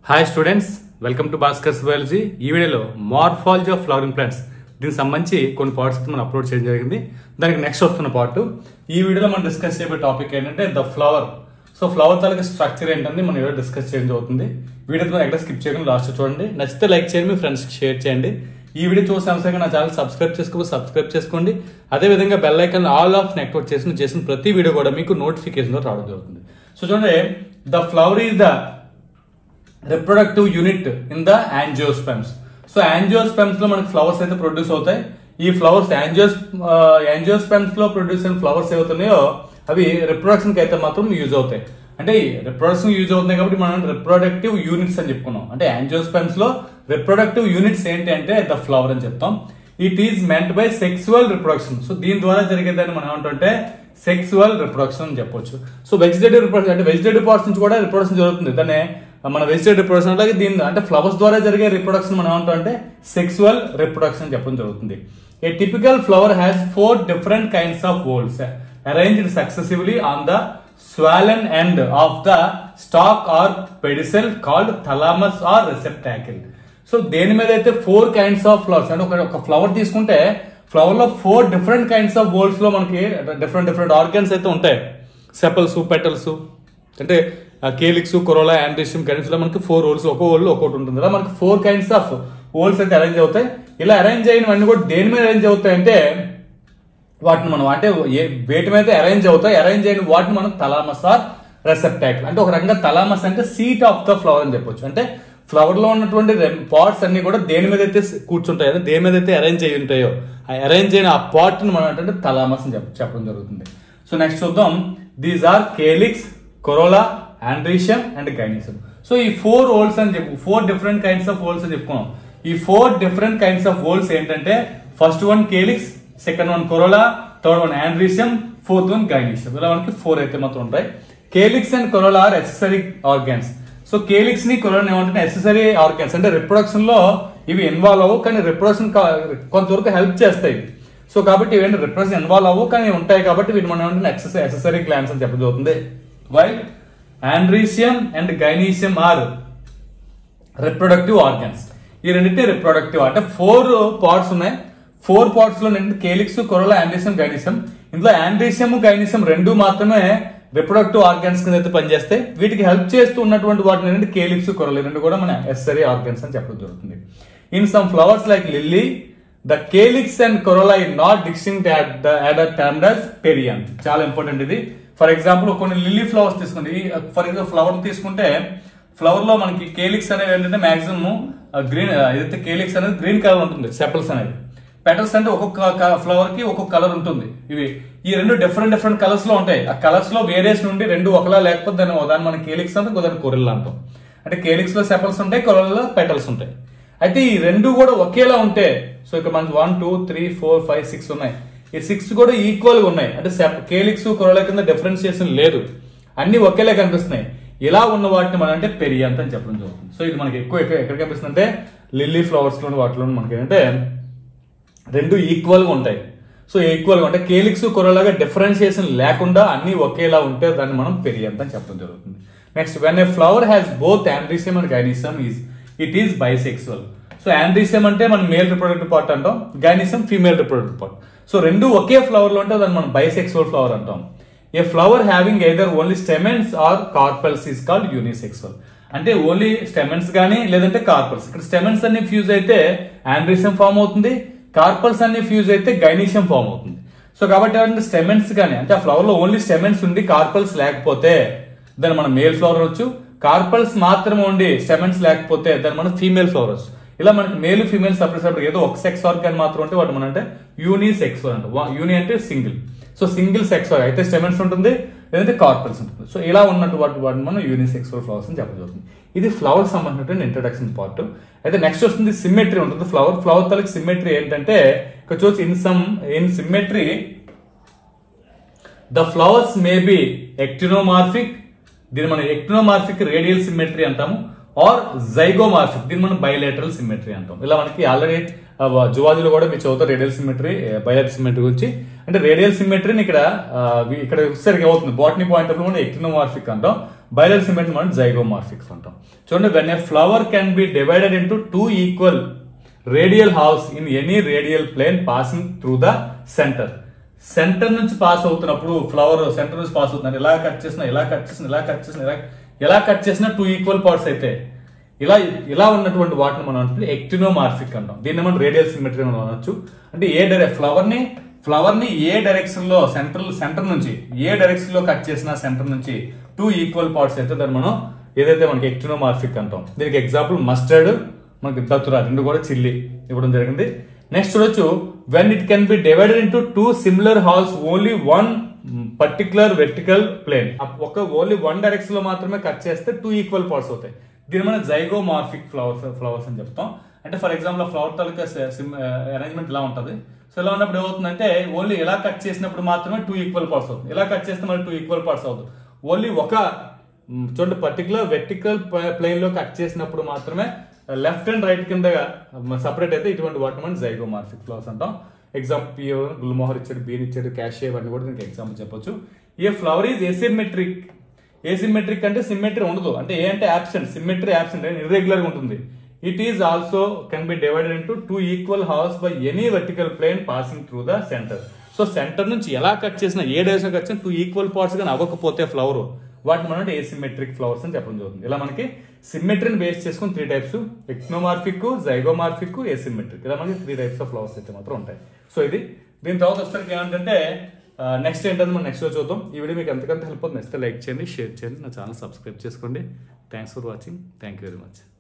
hi students welcome to Bhaskar's biology ఈ వీడియోలో morphology of flowering plants దీనికి సంబంధించి కొన్ని పార్ట్స్ మనం అప్లోడ్ చేయడం జరిగింది దానికి నెక్స్ట్ వస్తున్న పార్ట్ ఈ వీడియోలో మనం డిస్కస్ చేయబోయే టాపిక్ ఏంటంటే ద ఫ్లవర్ సో ఫ్లవర్ తాలూకా స్ట్రక్చర్ ఏంటంటే మనం ఈరోజు డిస్కస్ చేయడం జరుగుతుంది వీడియో ఎక్కడ స్కిప్ చేయకుండా లాస్ట్ చూడండి నచ్చితే లైక్ చేయండి మీ ఫ్రెండ్స్కి షేర్ చేయండి ఈ వీడియో చూసే అంశంగా నా ఛానల్ సబ్స్క్రైబ్ చేసుకోవచ్చు సబ్స్క్రైబ్ చేసుకోండి అదేవిధంగా bell icon all of network చేసిన చేసిన ప్రతి వీడియో కూడా మీకు నోటిఫికేషన్ రావడం జరుగుతుంది సో చూడండి the flower is the reproductive unit in the angiosperms so angiosperms లో మనకి ఫ్లవర్స్ అయితే ప్రొడ్యూస్ అవుతాయి ఈ ఫ్లవర్స్ యాంజియోస్ యాంజియోస్పెమ్స్ లో ప్రొడ్యూస్ అయిన ఫ్లవర్స్ ఏవవుతున్నాయో అవి రిప్రొడక్షన్ కి అయితే మాత్రం యూజ్ అవుతాయి అంటే రిప్రొడక్షన్ యూజ్ అవుతున్నాయి కాబట్టి మనం రిప్రొడక్టివ్ యూనిట్స్ అని చెప్పుకున్నాం అంటే యాంజియోస్పెమ్స్ లో రిప్రొడక్టివ్ యూనిట్స్ ఏంటి అంటే ద ఫ్లవర్ అని చెప్తాం it is meant by sexual reproduction so దీని ద్వారా జరిగేదాన్ని మనం ఏమంటుంటే సెక్సువల్ రిప్రొడక్షన్ అని చెప్పొచ్చు సో వెజిటేటివ్ రిప్రొడక్షన్ అంటే వెజిటేటివ్ పార్ట్స్ నుంచి కూడా రిప్రొడక్షన్ జరుగుతుంది దాన్ని మన వెజిటేటివ్ రిప్రొడక్షన్ అలాగే దీని అంటే ఫ్లవర్స్ ద్వారా జరిగే రిప్రొడక్షన్ మనం ఏమంటాం అంటే సెక్సువల్ రిప్రొడక్షన్ అని చెప్పడం జరుగుతుంది a typical flower has four different kinds of whorls arranged successively on the swollen end of the stalk or pedicel called thalamus or receptacle so దేని మీద అయితే ఫోర్ కైండ్స్ ఆఫ్ ఫ్లవర్స్ అంటే ఒక- ఒక flower తీసుకుంటే ఫ్లవర్ లో four different kinds of whorls లో మనకి డిఫరెంట్ డిఫరెంట్ ఆర్గన్స్ అయితే ఉంటాయి సెపల్స్ పెటల్స్ అంటే కేలిక్స్ కొరోలా యాండ్రిషియం కైండ్స్ లో మనకి ఫోర్ హోల్స్ ఒక హోల్ ఒక్కొక్కటి ఉంటుంది ఇలా మనకి ఫోర్ కైండ్స్ ఆఫ్ హోల్స్ అయితే అరేంజ్ అవుతాయి ఇలా అరేంజ్ అయినవన్నీ కూడా దేని మీద అరేంజ్ అవుతాయి అంటే వాటిని మనం అంటే ఏ వేటి మీద అరేంజ్ అవుతాయి అరేంజ్ అయిన వాటిని మనం తలామస్ ఆర్ రెసెప్టాకిల్ అంటే ఒక రకంగా తలామస్ అంటే సీట్ ఆఫ్ ద ఫ్లవర్ అని చెప్పొచ్చు అంటే ఫ్లవర్ లో ఉన్నటువంటి పార్ట్స్ అన్ని కూడా దేని మీద అయితే కూర్చుంటాయో అదే దేని మీద అయితే అరేంజ్ అయి ఉంటాయో ఆ అరేంజ్ అయిన ఆ పార్ట్ ని మనం అంటే తలామస్ అని చెప్ప చెప్పడం జరుగుతుంది సో నెక్స్ట్ చూద్దాం these are calyx corolla androecium and gynoecium so ఈ ఫోర్ హోల్స్ అని చెప్పు four different kinds of whorls అని చెప్పుకున్నాం ఈ four different kinds of whorls ఏంటంటే first one calyx second one corolla third one androecium fourth one gynoecium ఇలా మనకి four అయితే మాత్రం ఉంటాయి calyx and corolla are accessory organs so calyx ని కొరోలా ఏమంటే ఎసెసరీ ఆర్గాన్స్ అంటే రిప్రొడక్షన్ లో ఇవి ఇన్వాల్వ్ అవ్వవు కానీ రిప్రొడక్షన్ కొంతవరకు హెల్ప్ చేస్తాయి సో కాబట్టి ఇవేంటి రిప్రొడక్షన్ ఇన్వాల్వ్ అవ్వవు కానీ ఉంటాయి కాబట్టి వీటి మనం ఏమంటే ఎసెసరీ గ్లాన్స్ అని చెప్పడం జరుగుతుంది while androecium and gynoecium are reproductive organs ఈ రెండింటి రిప్రొడక్టివ్ అంటే ఫోర్ పార్ట్స్ ఉన్నాయి ఫోర్ పార్ట్స్ లో ఏంటంటే కేలిక్స్ కొరల ఆండ్రీసియం గైనిసం ఇందులో ఆండ్రీసియం గైనిసం రెండు మాత్రమే రిప్రొడక్టివ్ ఆర్గన్స్ కింద అయితే పనిచేస్తాయి వీటికి హెల్ప్ చేస్తూ ఉన్నటువంటి వాటిని ఏంటంటే కేలిక్స్ కొరలు రెండు కూడా మన ఎస్సరీ ఆర్గన్స్ అని చెప్పడం జరుగుతుంది in some flowers like lily the calyx and corolla in not distinct at the at term as perianth చాలా ఇంపార్టెంట్ ఇది ఫర్ ఎగ్జాంపుల్ కొన్ని లిల్లీ ఫ్లవర్స్ తీసుకుంటే ఫర్ ఎగ్జాంపుల్ ఫ్లవర్ తీసుకుంటే ఫ్లవర్ లో మనకి కేలిక్స్ అనేవి ఏంటంటే మాక్సిమం గ్రీన్ ఏదైతే కేలిక్స్ అనేది గ్రీన్ కలర్ ఉంటుంది సెపల్స్ అనేవి పెటల్స్ అంటే ఒక్కొక్క ఫ్లవర్ కి ఒక్కొక్క కలర్ ఉంటుంది ఇవి ఈ రెండు డిఫరెంట్ డిఫరెంట్ కలర్స్ లో ఉంటాయి ఆ కలర్స్ లో వేరియేషన్ ఉండి రెండు ఒకలా లేకపోతే దాన్ని దాన్ని మన కేలిక్స్ అంటే ఇంకో కొరిల్లా అంటాం అంటే కేలిక్స్ లో సెపల్స్ ఉంటాయి కొరల్లో పెటల్స్ ఉంటాయి అయితే ఈ రెండు కూడా ఒకేలా ఉంటే సో ఇక్కడ మనకి one two three four five six ఉన్నాయి ఈ సిక్స్ కూడా ఈక్వల్ గా ఉన్నాయి అంటే కేలిక్స్ కొరల కింద డిఫరెన్షియేషన్ లేదు అన్ని ఒకేలా కనిపిస్తున్నాయి ఇలా ఉన్న వాటిని మనం అంటే పెరియాంత్ అని చెప్పడం జరుగుతుంది సో ఇది మనకి ఎక్కువ ఎక్కడ ఎక్కడ కనిపిస్తుంది అంటే లిల్లీ ఫ్లవర్స్ లోని వాటిలో మనకి ఏంటంటే రెండు ఈక్వల్ గా ఉంటాయి సో ఈక్వల్ గా అంటే కేలిక్స్ కొరలాగా డిఫరెన్షియేషన్ లేకుండా అన్ని ఒకేలా ఉంటే దాన్ని మనం పెరియంత అని చెప్పడం జరుగుతుంది next when a flower has both androecium and gynoecium is it is bisexual so androecium అంటే మనం మేల్ రిప్రొడక్టివ్ పార్ట్ అంటాం gynoecium female reproductive part so రెండు ఒకే ఫ్లవర్ లో ఉంటే దాన్ని మనం బైసెక్సువల్ ఫ్లవర్ అంటాం a flower having either only stamens or carpels is called unisexual అంటే ఓన్లీ స్టెమెన్స్ గానీ లేదంటే కార్పల్స్ ఇక్కడ స్టెమెన్స్ అన్ని ఫ్యూజ్ అయితే ఆండ్రీసియం ఫామ్ అవుతుంది కార్పల్స్ అన్ని ఫ్యూజ్ అయితే గైనీషియం ఫామ్ అవుతుంది సో కాబట్టి ఏంటంటే స్టెమెన్స్ కానీ అంటే ఆ ఫ్లవర్ లో ఓన్లీ స్టెమెన్స్ ఉండి కార్పల్స్ లేకపోతే దాన్ని మనం మేల్ ఫ్లవర్ వచ్చు కార్పల్స్ మాత్రమే ఉండి స్టెమెన్స్ లేకపోతే దాన్ని మనం ఫీమేల్ ఫ్లవర్ వచ్చు ఇలా మనకి మేల్ ఫీమేల్ సపరేట్ సపరేట్ ఏదో ఒక సెక్స్ ఆర్గాన్ మాత్రం ఉంటే వాటి మనం అంటే యూని సెక్స్ అంటాం యూని అంటే సింగిల్ సో సింగిల్ సెక్స్ అయితే స్టెమెన్స్ ఉంటుంది లేదంటే కార్పల్స్ ఉంటుంది సో ఇలా ఉన్నట్టు వాటి వాటిని మనం యూనిసెక్సువల్ ఫ్లవర్స్ అని చెప్పగలుగుతుంది ఇది ఫ్లవర్ సంబంధించిన ఇంట్రడక్షన్ పార్ట్ అయితే నెక్స్ట్ వస్తుంది సిమ్మెట్రీ ఉంటుంది ఫ్లవర్ ఫ్లవర్ తలకి సిమ్మెట్రీ ఏంటంటే ఇక్కడ చూసి in some in symmetry the flowers may be actinomorphic దీన్ని మనం ఎక్టినోమార్ఫిక్ రేడియల్ సిమ్మెట్రీ అంటాము ఆర్ జైగోమార్ఫిక్ దీన్ని మనం బయలేటరల్ సిమ్మెట్రీ అంటాం ఇలా మనకి ఆల్రెడీ జువాజీలో కూడా మీరు చదువుతారు రేడియల్ సిమ్మెట్రీ బయలేటరల్ సిమ్మెట్రీ గురించి అంటే రేడియల్ సిమ్మెట్రీని ఇక్కడ ఆ, వి- ఇక్కడ వచ్చేసరికి అవుతుంది botany point of view actinomorphic అంటాం బైలర్ సిమెంట్ మనం జైగోమార్ఫిక్స్ అంటాం చూడండి when a flower can be divided into two equal radial halves in any radial plane passing through the centre centre నుంచి పాస్ అవుతున్నప్పుడు ఫ్లవర్ సెంటర్ నుంచి pass అవుతుంది ఇలా cut చేసిన ఇలా కట్ చేసిన ఇలా కట్ చేసిన ఇలా ఎలా కట్ చేసినా టూ ఈక్వల్ పార్ట్స్ అయితే ఇలా ఇలా ఉన్నటువంటి వాటిని మనం అంటే ఎక్టినోమార్ఫిక్ అంటాం దీన్ని మనం రేడియల్ సిమెట్రీ మనం అనొచ్చు అంటే ఏ డైరెక్ట్ ఫ్లవర్ ని ఫ్లవర్ ని ఏ డైరెక్షన్ లో సెంటర్ సెంటర్ నుంచి ఏ డైరెక్షన్ లో కట్ చేసినా సెంటర్ నుంచి టూ ఈక్వల్ పార్ట్స్ అయితే దాన్ని మనం ఏదైతే మనకి ఎక్టినోమార్ఫిక్ అంటాం దీనికి ఎగ్జాంపుల్ మస్టర్డ్ మనకి దత్తురా రెండు కూడా చిల్లి ఇవ్వడం జరిగింది నెక్స్ట్ చూడొచ్చు when it can be divided into two similar halves only one particular vertical plane ఒక ఓన్లీ వన్ డైరెక్షన్ లో మాత్రమే కట్ చేస్తే టూ ఈక్వల్ పార్ట్స్ అవుతాయి దీని మనం జైగోమార్ఫిక్ ఫ్లవర్స్ ఫ్లవర్స్ అని చెప్తాం అంటే ఫర్ ఎగ్జాంపుల్ ఫ్లవర్ తాలూకా అరేంజ్మెంట్ ఇలా ఉంటుంది సో ఇలా ఉన్నప్పుడు ఏమవుతుందంటే ఓన్లీ ఇలా కట్ చేసినప్పుడు మాత్రమే టూ ఈక్వల్ పార్ట్స్ అవుతుంది ఇలా కట్ చేస్తే మళ్ళీ టూ ఈక్వల్ పార్ట్స్ అవుతుంది ఓన్లీ ఒక మ్, చూడండి పర్టికులర్ వెర్టికల్ ప్లేన్ లో కట్ చేసినప్పుడు మాత్రమే లెఫ్ట్ అండ్ రైట్ కింద సపరేట్ అయితే ఇటువంటి వాటిని మనం జైగోమార్ఫిక్ ఫ్లవర్స్ అంటాం ఎగ్జాంపుల్ గుల్మోహర్ ఇచ్చాడు బీన్ ఇచ్చాడు క్యాషియర్ ఇవన్నీ కూడా దీనికి ఎగ్జాంపుల్ చెప్పొచ్చు a flower is asymmetric asymmetric అంటే సిమెట్రీ ఉండదు అంటే ఏ అంటే యాబ్సెంట్ సిమెట్రీ యాబ్సెంట్ ఇర్రెగ్యులర్ గా ఉంటుంది it is also can be divided into two equal halves by any vertical plane passing through the centre so centre నుంచి ఎలా cut చేసినా a direction cut చేసినా టూ ఈక్వల్ పార్ట్స్ కానీ అవ్వకపోతే flower వాటిని మనం ఏసిమెట్రిక్ ఫ్లవర్స్ అని చెప్పడం జరుగుతుంది ఇలా మనకి సిమెట్రీని బేస్ చేసుకుని three types actinomorphic zygomorphic asymmetric ఇలా మనకి త్రీ టైప్స్ ఆఫ్ ఫ్లవర్స్ అయితే మాత్రం ఉంటాయి సో ఇది దీని తర్వాత వస్తే ఏమంటే నెక్స్ట్ ఏంటంటే మనం నెక్స్ట్ చూద్దాం ఈ వీడియో మీకు ఎంతకంత హెల్ప్ అవుతుంది నెక్స్ట్ లైక్ చేయండి షేర్ చేయండి నా ఛానల్ సబ్స్క్రైబ్ చేసుకోండి thanks for watching thank you very much